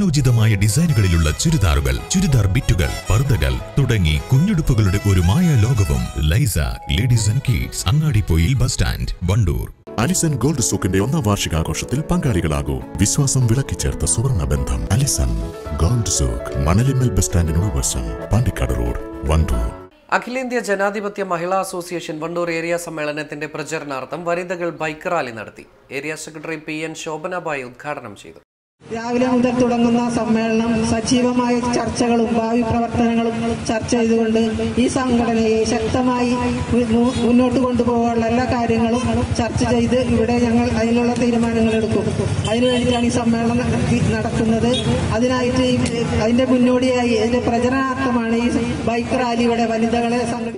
കാലോചിതമായ ഡിസൈനുകളിലുള്ള ചുരിദാറുകൾ ചുരിദാർ ബിറ്റുകൾ പർദ്ദകൾ തുടങ്ങി കുഞ്ഞുടുപ്പുകളുടെ ഒരു മായ ലോകവും ലൈസ ladies and kids Angadippoyil bus stand Wandoor Alison gold സൂക്കിന്റെ ഒന്നാം വാർഷികാഘോഷത്തിൽ പങ്കാളികളാകൂ വിശ്വാസം വിളക്കിച്ചേർത്ത സുവർണ ബന്ധം Alison gold souk Manalimmal bus സ്റ്റാൻഡിനോട് വശം പാണ്ടിക്കാട് റോഡ് വണ്ടൂർ അഖിലേന്ത്യാ ജനാധിപത്യ മഹിളാ അസോസിയേഷൻ വണ്ടൂർ ഏരിയ സമ്മേളനത്തിന്റെ പ്രചരണാർത്ഥം വനിതകൾ ബൈക്ക് റാലി നടത്തി area secretary P N Shobhanabai ഉദ്ഘാടനം ചെയ്തു രാവിലെ മുതൽ തുടങ്ങുന്ന സമ്മേളനം സജീവമായ ചർച്ചകളും ഭാവി പ്രവർത്തനങ്ങളും ചർച്ച ചെയ്തുകൊണ്ട് ഈ സംഘടനയെ ശക്തമായി മു- മുന്നോട്ട് കൊണ്ടുപോകാനുള്ള എല്ലാ കാര്യങ്ങളും ചർച്ച ചെയ്ത് ഇവിടെ ഞങ്ങൾ അതിനുള്ള തീരുമാനങ്ങൾ എടുക്കും അതിനു വേണ്ടിയിട്ടാണ് ഈ സമ്മേളനം നടത്തി- നടത്തുന്നത് അതിനായിട്ട് ഈ- അതിന്റെ മുന്നോടിയായി അതിന്റെ പ്രചരണാർത്ഥമാണ് ഈ ബൈക്ക് റാലി ഇവിടെ വനിതകളെ സംഘടി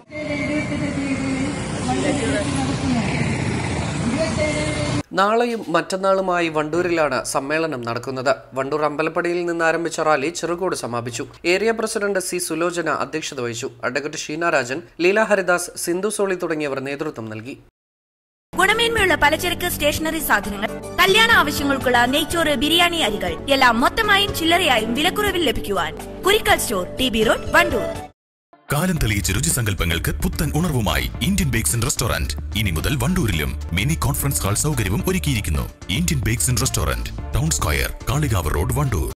നാളെയും മറ്റന്നാളുമായി വണ്ടൂരിലാണ് സമ്മേളനം നടക്കുന്നത് വണ്ടൂർ അമ്പലപ്പടിയിൽ നിന്ന് ആരംഭിച്ച റാലി ചെറുകോട് സമാപിച്ചു ഏരിയ പ്രസിഡന്റ് സി സുലോചന അധ്യക്ഷത വഹിച്ചു അഡ്വക്കേറ്റ് ഷീന രാജൻ ലീല ഹരിദാസ് സിന്ധു സോളി തുടങ്ങിയവർ നേതൃത്വം നൽകി ഗുണമേന്മയുള്ള പലചരക്ക് സ്റ്റേഷനറി സാധനങ്ങൾ കല്യാണ ആവശ്യങ്ങൾക്കുള്ള നെയ്ച്ചോറ് ബിരിയാണി അരികൾ എല്ലാം മൊത്തമായും ചില്ലറയായും വിലക്കുറവിൽ ലഭിക്കുവാൻ Kurikkal store T B road Wandoor കാലം തെളിയിച്ച രുചിസങ്കല്പങ്ങൾക്ക് പുത്തൻ ഉണർവുമായി ഇന്ത്യൻ ബേക്സ് ആൻഡ് റെസ്റ്റോറന്റ് ഇനി മുതൽ വണ്ടൂരിലും മിനി കോൺഫറൻസ് ഹാൾ സൗകര്യവും ഒരുക്കിയിരിക്കുന്നു Indian bakes and restaurant town square Kalikavu road Wandoor